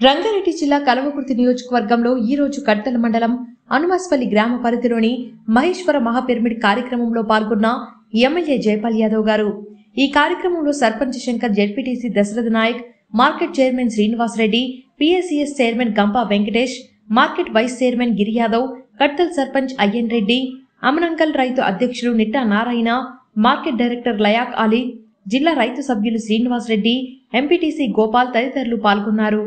రంగారెడ్డి జిల్లా కలవకుర్తి నియోజకవర్గంలో ఈ రోజు కడ్తల మండలం అనుమాస్పల్లి గ్రామ పరిధిలోని మహేశ్వర మహాపిరమిడ్ కార్యక్రమంలో పాల్గొన్న ఎమ్మెల్యే జైపాల్ యాదవ్ గారు ఈ కార్యక్రమంలో sarpanch Shankar ZPTC Dasharatha Nayak market chairman Srinivas Reddy PSCS chairman Gampa Venkatesh market vice chairman Giri Yadav Kadthal sarpanch Ayyan Reddy Amanagal రైతు అధ్యక్షులు నిట్టా నారాయణ మార్కెట్ డైరెక్టర్ లయాక్ అలీ జిల్లా రైతు సభ్యులు శ్రీనివాస్ రెడ్డి ఎంపీటీసీ గోపాల్ తదితరులు పాల్గొన్నారు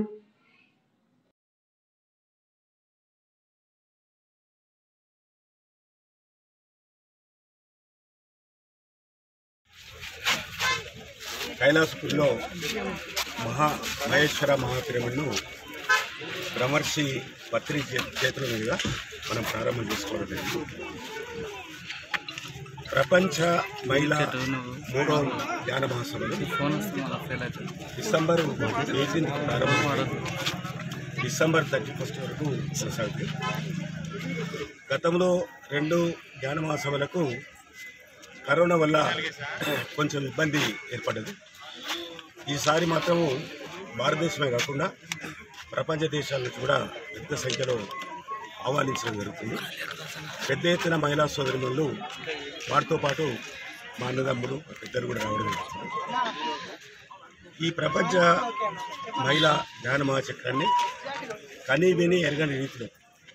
కైలాసపూర్లో మహా మహేశ్వర మహాపిరమిడ్ను బ్రహ్మర్షి పత్రి చే- చేతుల మీదుగా మనం ప్రారంభం చేసుకోవడం జరిగింది ప్రపంచ మహిళా మూడో ధ్యాన మహాసభలు డిసెంబర్ ఎయిటీన్త్ ప్రారంభం డిసెంబర్ థర్టీ ఫస్ట్ వరకు కొనసాగుతుంది గతంలో రెండు ధ్యాన మహాసభలకు కరోనా వల్ల కొంచెం ఇబ్బంది ఏర్పడ్డది ఈసారి మాత్రము భారతదేశమే కాకుండా ప్రపంచ దేశాల నుంచి కూడా పెద్ద సంఖ్యలో ఆహ్వానించడం జరుగుతుంది పెద్ద ఎత్తున మహిళా సోదరులు వారితో పాటు మా అన్నదమ్ములు పెద్దలు కూడా రావడం జరుగుతుంది ఈ ప్రపంచ మహిళా జ్ఞాన మహాచక్రాన్ని కనీ విని ఎరగని రీతిలో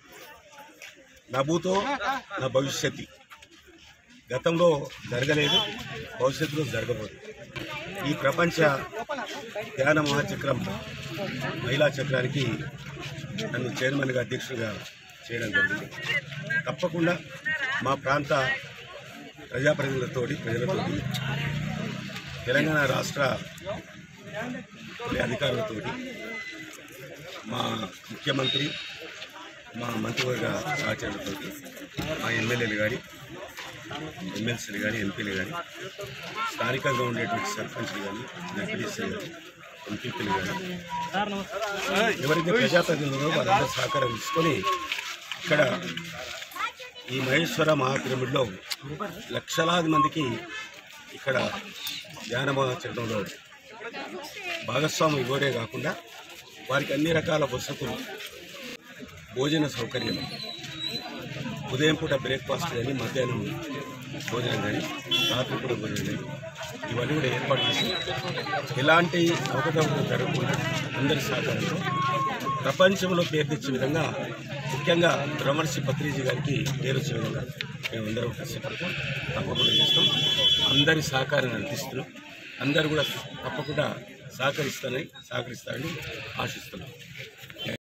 నా భూతో నా భవిష్యత్తు గతంలో జరగలేదు భవిష్యత్తులో జరగబోదు ఈ ప్రపంచ ధ్యాన మహాచక్రం మహిళా చక్రానికి నన్ను చైర్మన్గా అధ్యక్షుడిగా చేయడం జరిగింది తప్పకుండా మా ప్రాంత ప్రజాప్రతినిధులతోటి ప్రజలతోటి తెలంగాణ రాష్ట్ర అధికారులతోటి మా ముఖ్యమంత్రి మా మంత్రివర్గ సహచరులతో మా ఎమ్మెల్యేలు కానీ ఎమ్మెల్సీలు కానీ ఎంపీలు కానీ స్థానికంగా ఉండేటువంటి సర్పంచ్లు కానీ ఎంపీడీసీలు కానీ ఎంపీపీలు కానీ ఎవరైతే ప్రజాప్రతినిధులు వారందరూ సహకారం తీసుకొని ఇక్కడ ఈ మహేశ్వర మహాపిరమిడ్లో లక్షలాది మందికి ఇక్కడ ధ్యాన మహాచరణంలో భాగస్వామి ఇవ్వడే కాకుండా వారికి అన్ని రకాల వసతులు భోజన సౌకర్యం ఉదయం పూట బ్రేక్ఫాస్ట్ కానీ మధ్యాహ్నం భోజనం కానీ రాత్రి పూట భోజనం కానీ ఇవన్నీ కూడా ఏర్పాటు చేసి ఎలాంటి అవకతవకలు జరగకుండా అందరి సహకారంతో ప్రపంచంలో పేరు తెచ్చే విధంగా ముఖ్యంగా బ్రహ్మర్షి పత్రిజీ గారికి పేరు వచ్చే విధంగా మేమందరం కష్టపడతాం తప్పకుండా చేస్తాం అందరి సహకారాన్ని అందిస్తున్నాం అందరూ కూడా తప్పకుండా సహకరిస్తారని సహకరిస్తారని ఆశిస్తున్నాం